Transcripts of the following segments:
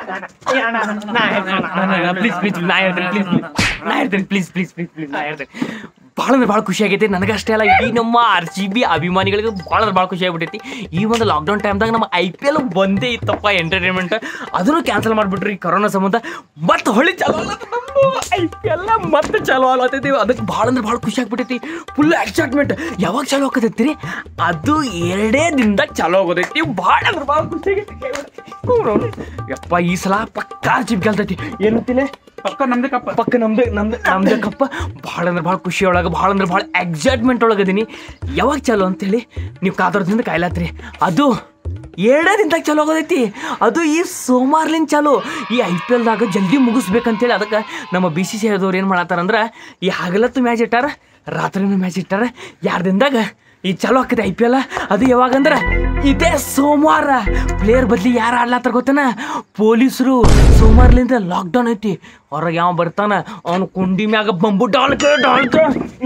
please please ನಾ ಹೇಳ್ತೇನೆ please ನಾ ಹೇಳ್ತೇನೆ ಪ್ಲೀಸ್ ಪ್ಲೀಸ್ ಪ್ಲೀಸ್ ಪ್ಲೀಸ್ ನಾ ಹೇಳ್ತೇನೆ ಭಾಳ ಅಂದ್ರೆ ಭಾಳ ಖುಷಿ ಆಗೈತಿ ನನಗಷ್ಟೇ ಅಲ್ಲ ಇಡೀ ನಮ್ಮ ಆರ್ ಸಿ ಬಿ ಅಭಿಮಾನಿಗಳಿಗೆ ಭಾಳ ಅಂದ್ರೆ ಭಾಳ ಖುಷಿ ಆಗ್ಬಿಟ್ಟೈತಿ ಈ ಒಂದು ಲಾಕ್ಡೌನ್ ಟೈಮ್ದಾಗ ನಮ್ಮ ಐ ಪಿ ಎಲ್ ಬಂದೇ ಇತ್ತಪ್ಪ ಎಂಟರ್ಟೈನ್ಮೆಂಟ್ ಅದನ್ನು ಕ್ಯಾನ್ಸಲ್ ಮಾಡಿಬಿಟ್ರಿ ಈ ಕೊರೋನಾ ಸಂಬಂಧ ಮತ್ತೆ ಹೊಳ್ಳಿ ಚಾಲು ಐ ಪಿ ಎಲ್ ಮತ್ತೆ ಚಾಲು ಆಗ್ಲತ್ತೈತಿ ಅದಕ್ಕೆ ಭಾಳ ಅಂದ್ರೆ ಭಾಳ ಖುಷಿ ಆಗ್ಬಿಟ್ಟೈತಿ ಫುಲ್ ಎಕ್ಸೈಟ್ಮೆಂಟ್ ಯಾವಾಗ ಚಾಲು ಆಕತೈತಿ ರೀ ಅದು ಎರಡೇ ದಿನದಾಗ ಚಾಲು ಆಗೋದೈತಿ ಭಾಳ ಅಂದ್ರೆ ಭಾಳ ಖುಷಿ ಆಗೈತಿ ಯಪ್ಪ ಈ ಸಲ ಪಕ್ಕಾ ಜಿಪ್ ಗೆಲ್ತೈತಿ ಏನಂತಿಲ್ಲ ಪಕ್ಕ ನಮ್ದೇ ಕಪ್ಪ ಪಕ್ಕ ನಮ್ದು ನಮ್ದು ನಮ್ದು ಕಪ್ಪ ಭಾಳ ಅಂದ್ರೆ ಭಾಳ ಖುಷಿ ಒಳಗೆ ಭಾಳ ಅಂದ್ರೆ ಭಾಳ ಎಕ್ಸೈಟ್ಮೆಂಟ್ ಒಳಗದೀನಿ ಯಾವಾಗ ಚಾಲು ಅಂತೇಳಿ ನೀವು ಕಾದೋರ್ದಿಂದ ಕಾಯ್ಲಾತ್ರಿ ಅದು ಎರಡೇ ದಿನದಾಗ ಚಾಲು ಆಗೋದೈತಿ ಅದು ಈ ಸೋಮವಾರ್ಲಿಂದ ಚಾಲು ಈ ಐ ಪಿ ಎಲ್ದಾಗ ಜಲ್ದಿ ಮುಗಿಸ್ಬೇಕಂತೇಳಿ ಅದಕ್ಕೆ ನಮ್ಮ ಬಿ ಸಿ ಸಿ ಐದವ್ರು ಏನು ಮಾಡತ್ತಾರಂದ್ರೆ ಈ ಹಗಲತ್ತು ಮ್ಯಾಚ್ ಇಟ್ಟಾರ ರಾತ್ರಿನೂ ಮ್ಯಾಚ್ ಇಟ್ಟಾರ ಎರಡು ದಿನದಾಗ ಈ ಚಾಲು ಆಕೈತೆ ಐ ಪಿ ಎಲ್ ಅದು ಯಾವಾಗಂದ್ರೆ ಇದೇ ಸೋಮವಾರ ಪ್ಲೇಯರ್ ಬದ್ಲಿ ಯಾರು ಆಡ್ಲಾತ್ತಾರ ಗೊತ್ತನ ಪೊಲೀಸರು ಸೋಮವಾರಲಿಂದ ಲಾಕ್ಡೌನ್ ಐತಿ ಹೊರಗೆ ಯಾವ ಬರ್ತಾನ ಅವನು ಕುಂಡಿ ಮ್ಯಾಗ ಬಂಬು ಡಾಲ್ಕ ಡಾಲ್ಕ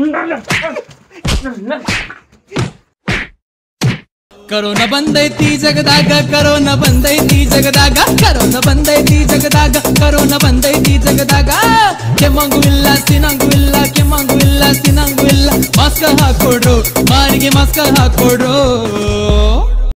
ಕರೋನಾ ಬಂದೈತಿ ಜಗದಾಗ ಕರೋನಾ ಬಂದೈತಿ ಜಗದಾಗ ಕರೋನಾ ಬಂದೈತಿ ಜಗದಾಗ ಕರೋನಾ ಬಂದೈತಿ ಜಗದಾಗ ಕೆಮ್ಮಂಗು ಇಲ್ಲ ತಿನ್ನಂಗು ಇಲ್ಲ ಕೆಮ್ಮಂಗು ಇಲ್ಲ ತಿನ್ನಂಗು ಇಲ್ಲ ಮಾಸ್ಕ್ ಹಾಕೊಡ್ರು ಮಾರಿಗೆ ಮಾಸ್ಕ್ ಹಾಕೊಡ್ರು